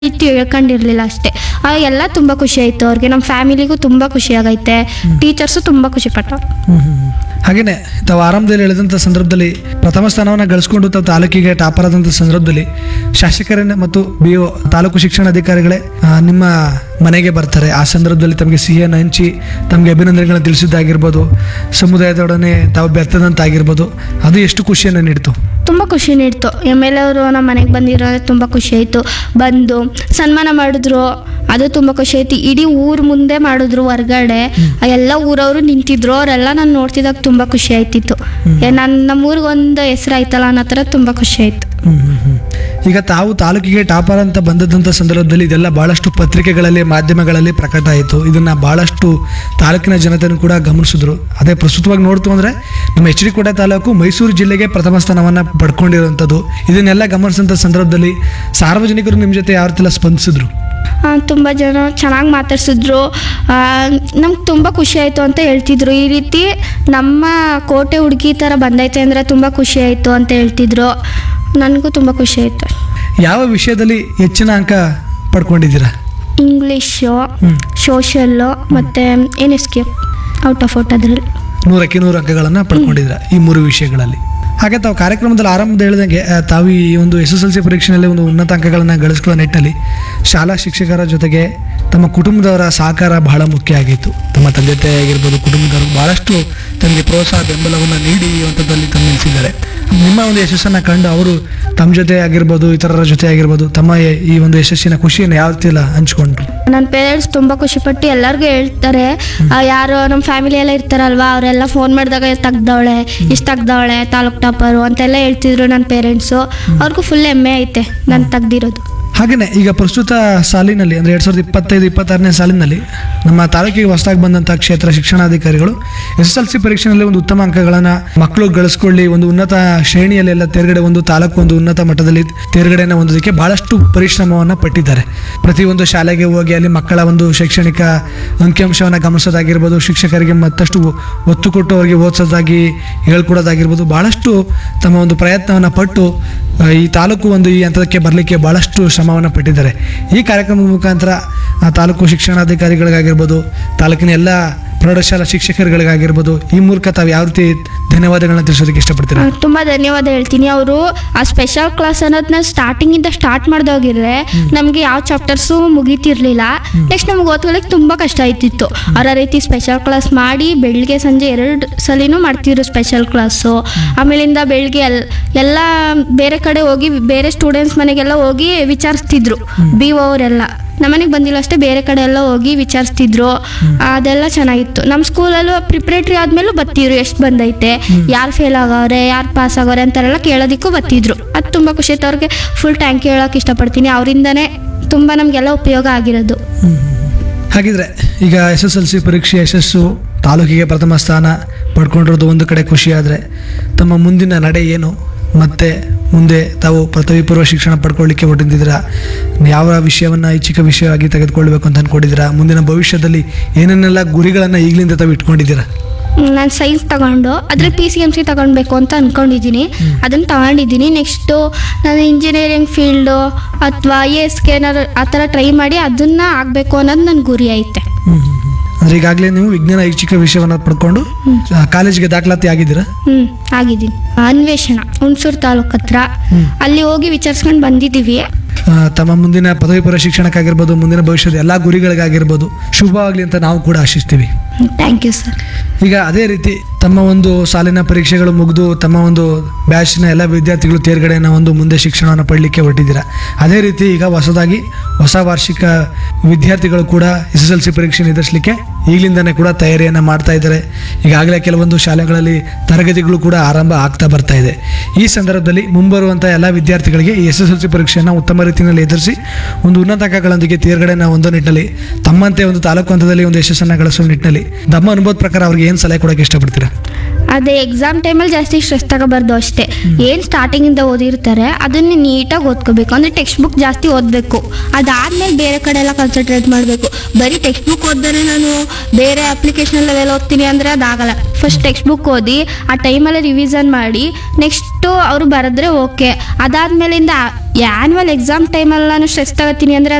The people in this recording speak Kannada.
ಇಟ್ಟು ಹೇಳ್ಕೊಂಡಿರ್ಲಿಲ್ಲ ಅಷ್ಟೇ ಆ, ಎಲ್ಲ ತುಂಬ ಖುಷಿ ಆಯಿತು ಅವ್ರಿಗೆ ನಮ್ಮ ಫ್ಯಾಮಿಲಿಗೂ ತುಂಬ ಖುಷಿ ಆಗೈತೆ ಟೀಚರ್ಸು ತುಂಬ ಖುಷಿ ಪಟ್ಟರು ಹ್ಮ್ ಹ್ಮ್ ಹ್ಮ್. ಹಾಗೇನೆ ತಾವು ಆರಂಭದಲ್ಲಿ ಹೇಳಿದಂಥ ಸಂದರ್ಭದಲ್ಲಿ ಪ್ರಥಮ ಸ್ಥಾನವನ್ನು ಗಳಿಸ್ಕೊಂಡು ತಾವು ತಾಲೂಕಿಗೆ ಟಾಪರ್ ಆದಂಥ ಸಂದರ್ಭದಲ್ಲಿ ಶಾಸಕರನ್ನ ಮತ್ತು ಬಿ ಒ ತಾಲೂಕು ಶಿಕ್ಷಣಾಧಿಕಾರಿಗಳೇ ಆ, ನಿಮ್ಮ ಮನೆಗೆ ಬರ್ತಾರೆ ಆ ಸಂದರ್ಭದಲ್ಲಿ ತಮಗೆ ಸಿಹಿಯನ್ನು ಹಂಚಿ ತಮಗೆ ಅಭಿನಂದನೆಗಳನ್ನು ತಿಳಿಸಿದ್ದಾಗಿರ್ಬೋದು ಸಮುದಾಯದೊಡನೆ ತಾವು ಬೆರ್ತದಂತಾಗಿರ್ಬೋದು ಅದು ಎಷ್ಟು ಖುಷಿಯನ್ನು ನೀಡ್ತು ತುಂಬ ಖುಷಿ ನೀಡ್ತು ಎಮ್ ಎಲ್ ಅವರು ನಮ್ಮ ಮನೆಗೆ ಬಂದಿರೋದು ತುಂಬ ಖುಷಿ ಆಯಿತು ಬಂದು ಸನ್ಮಾನ ಮಾಡಿದ್ರು ಅದು ತುಂಬ ಖುಷಿ ಆಯ್ತು ಇಡೀ ಊರ್ ಮುಂದೆ ಮಾಡಿದ್ರು ಹೊರ್ಗಡೆ ಎಲ್ಲ ಊರವರು ನಿಂತಿದ್ರು ಅವರೆಲ್ಲ ನಾನು ನೋಡ್ತಿದ್ದಾಗ ತುಂಬ ಖುಷಿ ಆಯ್ತಿತ್ತು ನನ್ನ ನಮ್ಮ ಊರಿಗೆ ಒಂದು ಹೆಸರು ಆಯ್ತಲ್ಲ ಅನ್ನೋ ಥರ ತುಂಬ ಖುಷಿ ಆಯ್ತು ಹ್ಮ್ ಹ್ಮ್ ಹ್ಮ್. ಈಗ ತಾವು ತಾಲೂಕಿಗೆ ಟಾಪರ್ ಅಂತ ಬಂದದಂಥ ಸಂದರ್ಭದಲ್ಲಿ ಇದೆಲ್ಲ ಬಹಳಷ್ಟು ಪತ್ರಿಕೆಗಳಲ್ಲಿ ಮಾಧ್ಯಮಗಳಲ್ಲಿ ಪ್ರಕಟ ಆಯಿತು ಇದನ್ನ ಬಹಳಷ್ಟು ತಾಲೂಕಿನ ಜನತೆಯನ್ನು ಕೂಡ ಗಮನಿಸಿದ್ರು ಅದೇ ಪ್ರಸ್ತುತವಾಗಿ ನೋಡ್ತು ಅಂದ್ರೆ ನಮ್ಮ ಎಚ್ ಡಿ ಕೋಟೆ ತಾಲೂಕು ಮೈಸೂರು ಜಿಲ್ಲೆಗೆ ಪ್ರಥಮ ಸ್ಥಾನವನ್ನ ಪಡ್ಕೊಂಡಿರುವಂಥದ್ದು ಇದನ್ನೆಲ್ಲ ಗಮನಿಸಿದಂಥ ಸಂದರ್ಭದಲ್ಲಿ ಸಾರ್ವಜನಿಕರು ನಿಮ್ಮ ಜೊತೆ ಯಾವ ರೀತಿ ಎಲ್ಲ ಸ್ಪಂದಿಸಿದ್ರು ತುಂಬ ಜನ ಚೆನ್ನಾಗಿ ಮಾತಾಡ್ಸಿದ್ರು ನಮ್ಗೆ ತುಂಬ ಖುಷಿ ಆಯಿತು ಅಂತ ಹೇಳ್ತಿದ್ರು ಈ ರೀತಿ ನಮ್ಮ ಕೋಟೆ ಹುಡುಗಿ ಥರ ಬಂದೈತೆ ಅಂದರೆ ತುಂಬ ಖುಷಿ ಆಯಿತು ಅಂತ ಹೇಳ್ತಿದ್ರು ನನಗೂ ತುಂಬ ಖುಷಿ ಆಯಿತು ಯಾವ ವಿಷಯದಲ್ಲಿ ಹೆಚ್ಚಿನ ಅಂಕ ಪಡ್ಕೊಂಡಿದ್ದೀರಾ ಇಂಗ್ಲೀಷು ಹ್ಮ್. ಸೋಷಲ್ಲು ಮತ್ತು N S K out of out ಅದರಲ್ಲಿ ನೂರಕ್ಕೆ ನೂರು ಅಂಕಗಳನ್ನು ಪಡ್ಕೊಂಡಿದ್ರ ಈ ಮೂರು ವಿಷಯಗಳಲ್ಲಿ ಹಾಗೆ ತಾವು ಕಾರ್ಯಕ್ರಮದಲ್ಲಿ ಆರಂಭದ ಹೇಳಿದಂಗೆ ಆ, ತಾವು ಈ ಒಂದು ಎಸ್ ಎಸ್ ಎಲ್ ಸಿ ಪರೀಕ್ಷೆಯಲ್ಲಿ ಒಂದು ಉನ್ನತ ಅಂಕಗಳನ್ನು ಗಳಿಸ್ಕೊಳ್ಳೋ ನಿಟ್ಟಿನಲ್ಲಿ ಶಾಲಾ ಶಿಕ್ಷಕರ ಜೊತೆಗೆ ತಮ್ಮ ಕುಟುಂಬದವರ ಸಹಕಾರ ಬಹಳ ಮುಖ್ಯ ಆಗಿತ್ತು ತಮ್ಮ ತಂದೆ ತಾಯಿ ಆಗಿರ್ಬೋದು ಕುಟುಂಬದವರು ಬಹಳಷ್ಟು ತಮಗೆ ಪ್ರೋತ್ಸಾಹ ಬೆಂಬಲವನ್ನು ನೀಡಿ ಈ ಹಂತದಲ್ಲಿ ತಂದು ನಿಲ್ಲಿಸಿದ್ದಾರೆ ನಿಮ್ಮ ಒಂದು ಯಶಸ್ಸನ್ನು ಕಂಡು ಅವರು ತಮ್ಮ ಜೊತೆ ಆಗಿರ್ಬೋದು ಇತರರ ಜೊತೆ ಆಗಿರ್ಬೋದು ತಮ್ಮ ಈ- ಈ ಒಂದು ಯಶಸ್ಸಿನ ಖುಷಿಯನ್ನು ಯಾವ ರೀತಿ ಎಲ್ಲ ಹಂಚ್ಕೊಂಡ್ರು ನನ್ನ ಪೇರೆಂಟ್ಸ್ ತುಂಬ ಖುಷಿಪಟ್ಟು ಎಲ್ಲರಿಗೂ ಹೇಳ್ತಾರೆ ಆ, ಯಾರು ನಮ್ಮ ಫ್ಯಾಮಿಲಿ ಎಲ್ಲ ಇರ್ತಾರಲ್ವಾ ಅವರೆಲ್ಲ ಫೋನ್ ಮಾಡಿದಾಗ ತೆಗ್ದವಳೆ ಇಷ್ಟು ತೆಗ್ದವಳೆ ತಾಲೂಕ್ ಟಾಪರು ಅಂತೆಲ್ಲ ಹೇಳ್ತಿದ್ರು ನನ್ನ ಪೇರೆಂಟ್ಸು ಅವ್ರಿಗೂ ಫುಲ್ ಹೆಮ್ಮೆ ಐತೆ ನಾನು ತೆಗ್ದಿರೋದು ಹಾಗೆಯೇ ಈಗ ಪ್ರಸ್ತುತ ಸಾಲಿನಲ್ಲಿ ಅಂದರೆ ಎರಡು ಸಾವಿರದ ಇಪ್ಪತ್ತೈದು ಇಪ್ಪತ್ತಾರನೇ ಸಾಲಿನಲ್ಲಿ ನಮ್ಮ ತಾಲೂಕಿಗೆ ಹೊಸದಾಗಿ ಬಂದಂಥ ಕ್ಷೇತ್ರ ಶಿಕ್ಷಣಾಧಿಕಾರಿಗಳು ಎಸ್ ಎಸ್ ಎಲ್ ಸಿ ಪರೀಕ್ಷೆಯಲ್ಲಿ ಒಂದು ಉತ್ತಮ ಅಂಕಗಳನ್ನು ಮಕ್ಕಳು ಗಳಿಸ್ಕೊಳ್ಳಿ ಒಂದು ಉನ್ನತ ಶ್ರೇಣಿಯಲ್ಲೆಲ್ಲ ತೇರ್ಗಡೆ ಒಂದು ತಾಲೂಕು ಒಂದು ಉನ್ನತ ಮಟ್ಟದಲ್ಲಿ ತೇರ್ಗಡೆಯನ್ನು ಹೊಂದೋದಕ್ಕೆ ಬಹಳಷ್ಟು ಪರಿಶ್ರಮವನ್ನು ಪಟ್ಟಿದ್ದಾರೆ ಪ್ರತಿಯೊಂದು ಶಾಲೆಗೆ ಹೋಗಿ ಅಲ್ಲಿ ಮಕ್ಕಳ ಒಂದು ಶೈಕ್ಷಣಿಕ ಅಂಕಿಅಂಶವನ್ನು ಗಮನಿಸೋದಾಗಿರ್ಬೋದು ಶಿಕ್ಷಕರಿಗೆ ಮತ್ತಷ್ಟು ಒತ್ತು ಕೊಟ್ಟು ಅವರಿಗೆ ಓದಿಸೋದಾಗಿ ಹೇಳ್ಕೊಡೋದಾಗಿರ್ಬೋದು ಬಹಳಷ್ಟು ತಮ್ಮ ಒಂದು ಪ್ರಯತ್ನವನ್ನು ಪಟ್ಟು ಆ, ಈ ತಾಲೂಕು ಒಂದು ಈ ಹಂತಕ್ಕೆ ಬರಲಿಕ್ಕೆ ಬಹಳಷ್ಟು ಶ್ರಮವನ್ನು ಪಟ್ಟಿದ್ದಾರೆ ಈ ಕಾರ್ಯಕ್ರಮದ ಮುಖಾಂತರ ಆ ತಾಲೂಕು ಶಿಕ್ಷಣಾಧಿಕಾರಿಗಳಿಗಾಗಿರ್ಬೋದು ತಾಲೂಕಿನ ಎಲ್ಲ ಪ್ರೌಢಶಾಲಾ ಶಿಕ್ಷಕರುಗಳಿಗಾಗಿರ್ಬೋದು ಈ ಮೂಲಕ ತಾವು ಯಾವ ರೀತಿ ಧನ್ಯವಾದಗಳನ್ನ ತಿಳಿಸೋದಕ್ಕೆ ಇಷ್ಟಪಡ್ತೀರಾ ತುಂಬ ಧನ್ಯವಾದ ಹೇಳ್ತೀನಿ ಅವರು ಆ ಸ್ಪೆಷಲ್ ಕ್ಲಾಸ್ ಅನ್ನೋದನ್ನ ಸ್ಟಾರ್ಟಿಂಗಿಂದ ಸ್ಟಾರ್ಟ್ ಮಾಡ್ದೋಗಿದ್ರೆ ನಮಗೆ ಯಾವ ಚಾಪ್ಟರ್ಸು ಮುಗೀತಿರ್ಲಿಲ್ಲ ನೆಕ್ಸ್ಟ್ ನಮ್ಗೆ ಓದ್ಕೊಳ್ಳೋಕೆ ತುಂಬ ಕಷ್ಟ ಆಯ್ತಿತ್ತು ಅವ್ರ ಆ ರೀತಿ ಸ್ಪೆಷಲ್ ಕ್ಲಾಸ್ ಮಾಡಿ ಬೆಳಿಗ್ಗೆ ಸಂಜೆ ಎರಡು ಸಲಿನೂ ಮಾಡ್ತಿದ್ರು ಸ್ಪೆಷಲ್ ಕ್ಲಾಸು ಆಮೇಲಿಂದ ಬೆಳಿಗ್ಗೆ ಎಲ್ ಎಲ್ಲ ಬೇರೆ ಕಡೆ ಹೋಗಿ ಬೇರೆ ಸ್ಟೂಡೆಂಟ್ಸ್ ಮನೆಗೆಲ್ಲ ಹೋಗಿ ವಿಚಾರಿಸ್ತಿದ್ರು ಬಿ ಒ ಅವರೆಲ್ಲ ನಮ್ಮನೆಗೆ ಬಂದಿಲ್ಲ ಅಷ್ಟೇ ಬೇರೆ ಕಡೆ ಎಲ್ಲ ಹೋಗಿ ವಿಚಾರಿಸ್ತಿದ್ರು ಅದೆಲ್ಲ ಚೆನ್ನಾಗಿತ್ತು ನಮ್ಮ ಸ್ಕೂಲಲ್ಲೂ ಪ್ರಿಪ್ರೇಟ್ರಿ ಆದ್ಮೇಲೂ ಬತ್ತಿದ್ರು ಎಷ್ಟು ಬಂದೈತೆ ಯಾರು ಫೇಲ್ ಆಗವ್ರೆ ಯಾರು ಪಾಸ್ ಆಗವ್ರೆ ಅಂತಾರೆಲ್ಲ ಕೇಳೋದಕ್ಕೂ ಬತ್ತಿದ್ರು ಅದು ತುಂಬ ಖುಷಿ ಆಯ್ತು ಅವ್ರಿಗೆ ಫುಲ್ ಟ್ಯಾಂಕ್ ಹೇಳೋಕೆ ಇಷ್ಟಪಡ್ತೀನಿ ಅವರಿಂದನೇ ತುಂಬ ನಮಗೆಲ್ಲ ಉಪಯೋಗ ಆಗಿರೋದು ಹಾಗಿದ್ರೆ ಈಗ ಎಸ್ ಎಸ್ ಎಲ್ ಸಿ ಪರೀಕ್ಷೆ ಯಶಸ್ಸು ತಾಲೂಕಿಗೆ ಪ್ರಥಮ ಸ್ಥಾನ ಪಡ್ಕೊಂಡಿರೋದು ಒಂದು ಕಡೆ ಖುಷಿಯಾದರೆ ತಮ್ಮ ಮುಂದಿನ ನಡೆ ಏನು ಮತ್ತೆ ಮುಂದೆ ತಾವು ಪದವಿ ಪೂರ್ವ ಶಿಕ್ಷಣ ಪಡ್ಕೊಳ್ಳಿಕ್ಕೆ ಹೊರಟಿದ್ದೀರಾ ಯಾವ ವಿಷಯವನ್ನು ಐಚ್ಛಿಕ ವಿಷಯವಾಗಿ ತೆಗೆದುಕೊಳ್ಬೇಕು ಅಂತ ಅಂದ್ಕೊಂಡಿದ್ದೀರಾ ಮುಂದಿನ ಭವಿಷ್ಯದಲ್ಲಿ ಏನೇನೆಲ್ಲ ಗುರಿಗಳನ್ನು ಈಗಲಿಂದ ತಾವು ಇಟ್ಕೊಂಡಿದ್ದೀರಾ ನಾನು ಸೈನ್ಸ್ ತಗೊಂಡು ಅದ್ರ ಪಿ ಸಿ ಎಮ್ ಸಿ ತಗೊಳ್ಬೇಕು ಅಂತ ಅಂದ್ಕೊಂಡಿದ್ದೀನಿ ಅದನ್ನು ತಗೊಂಡಿದ್ದೀನಿ ನೆಕ್ಸ್ಟು ನಾನು ಇಂಜಿನಿಯರಿಂಗ್ ಫೀಲ್ಡು ಅಥವಾ ಎ ಸ್ಕೇನರ್ ಆ ಥರ ಟ್ರೈ ಮಾಡಿ ಅದನ್ನು ಆಗಬೇಕು ಅನ್ನೋದು ನನ್ನ ಗುರಿ ಐತೆ ಅಂದರೆ ಈಗಾಗಲೇ ನೀವು ವಿಜ್ಞಾನ ಐಚ್ಛಿಕ ವಿಷಯವನ್ನು ಪಡ್ಕೊಂಡು ಆ, ಕಾಲೇಜಿಗೆ ದಾಖಲಾತಿ ಆಗಿದ್ದೀರಾ ಹ್ಞೂ ಆಗಿದ್ದೀನಿ ಅನ್ವೇಷಣ ಹುಣಸೂರು ತಾಲೂಕು ಹತ್ರ ಅಲ್ಲಿ ಹೋಗಿ ವಿಚಾರಿಸ್ಕೊಂಡು ಬಂದಿದ್ದೀವಿ ಆ, ತಮ್ಮ ಮುಂದಿನ ಪದವಿ ಪೂರ್ವ ಶಿಕ್ಷಣಕ್ಕಾಗಿರ್ಬೋದು ಮುಂದಿನ ಭವಿಷ್ಯದ ಎಲ್ಲ ಗುರಿಗಳಿಗಾಗಿರ್ಬೋದು ಶುಭವಾಗಲಿ ಅಂತ ನಾವು ಕೂಡ ಆಶಿಸ್ತೀವಿ ಥ್ಯಾಂಕ್ ಯು ಸರ್ ಈಗ ಅದೇ ರೀತಿ ತಮ್ಮ ಒಂದು ಸಾಲಿನ ಪರೀಕ್ಷೆಗಳು ಮುಗಿದು ತಮ್ಮ ಒಂದು ಬ್ಯಾಚ್ನ ಎಲ್ಲ ವಿದ್ಯಾರ್ಥಿಗಳು ತೇರ್ಗಡೆಯನ್ನು ಒಂದು ಮುಂದೆ ಶಿಕ್ಷಣವನ್ನು ಪಡಲಿಕ್ಕೆ ಹೊರಟಿದ್ದೀರಾ ಅದೇ ರೀತಿ ಈಗ ಹೊಸದಾಗಿ ಹೊಸ ವಾರ್ಷಿಕ ವಿದ್ಯಾರ್ಥಿಗಳು ಕೂಡ ಎಸ್ ಎಸ್ ಎಲ್ ಸಿ ಪರೀಕ್ಷೆ ಎದುರಿಸಲಿಕ್ಕೆ ಈಗಲಿಂದನೇ ಕೂಡ ತಯಾರಿಯನ್ನು ಮಾಡ್ತಾ ಇದ್ದಾರೆ ಈಗಾಗಲೇ ಕೆಲವೊಂದು ಶಾಲೆಗಳಲ್ಲಿ ತರಗತಿಗಳು ಕೂಡ ಆರಂಭ ಆಗ್ತಾ ಬರ್ತಾ ಇದೆ ಈ ಸಂದರ್ಭದಲ್ಲಿ ಮುಂಬರುವಂಥ ಎಲ್ಲ ವಿದ್ಯಾರ್ಥಿಗಳಿಗೆ ಈ ಎಸ್ ಎಸ್ ಎಲ್ ಸಿ ಪರೀಕ್ಷೆಯನ್ನು ಉತ್ತಮ ರೀತಿಯಲ್ಲಿ ಎದುರಿಸಿ ಒಂದು ಉನ್ನತ ಅಂಕಗಳೊಂದಿಗೆ ತೇರ್ಗಡೆಯನ್ನು ಹೊಂದೋ ನಿಟ್ಟಿನಲ್ಲಿ ತಮ್ಮಂತೆ ಒಂದು ತಾಲೂಕು ಹಂತದಲ್ಲಿ ಒಂದು ಯಶಸ್ಸನ್ನು ಗಳಿಸೋ ನಿಟ್ಟಿನಲ್ಲಿ ತಮ್ಮ ಅನುಭವದ ಪ್ರಕಾರ ಅವ್ರಿಗೆ ಏನು ಸಲಹೆ ಕೊಡೋಕ್ಕೆ ಇಷ್ಟಪಡ್ತೀರಾ ಅದೇ ಎಕ್ಸಾಮ್ ಟೈಮಲ್ಲಿ ಜಾಸ್ತಿ ಸ್ಟ್ರೆಸ್ ತಗೋಬಾರ್ದು ಅಷ್ಟೇ ಏನು ಸ್ಟಾರ್ಟಿಂಗಿಂದ ಓದಿರ್ತಾರೆ ಅದನ್ನು ನೀಟಾಗಿ ಓದ್ಕೋಬೇಕು ಅಂದರೆ ಟೆಕ್ಸ್ಟ್ ಬುಕ್ ಜಾಸ್ತಿ ಓದಬೇಕು ಅದಾದ್ಮೇಲೆ ಬೇರೆ ಕಡೆ ಎಲ್ಲ ಕಾನ್ಸಂಟ್ರೇಟ್ ಮಾಡಬೇಕು ಬರೀ ಟೆಕ್ಸ್ಟ್ ಬುಕ್ ಓದಿದ್ರೆ ನಾನು ಬೇರೆ ಅಪ್ಲಿಕೇಶನ್ ಲೆವೆಲ್ ಓದ್ತೀನಿ ಅಂದರೆ ಅದಾಗಲ್ಲ ಫಸ್ಟ್ ಟೆಕ್ಸ್ಟ್ ಬುಕ್ ಓದಿ ಆ ಟೈಮಲ್ಲಿ ರಿವಿಸನ್ ಮಾಡಿ ನೆಕ್ಸ್ಟು ಅವರು ಬರೆದ್ರೆ ಓಕೆ ಅದಾದ್ಮೇಲಿಂದ ಆ್ಯನ್ಯುವಲ್ ಎಕ್ಸಾಮ್ ಟೈಮಲ್ಲಿ ನಾನು ಸ್ಟ್ರೆಸ್ ತಗೋತೀನಿ ಅಂದರೆ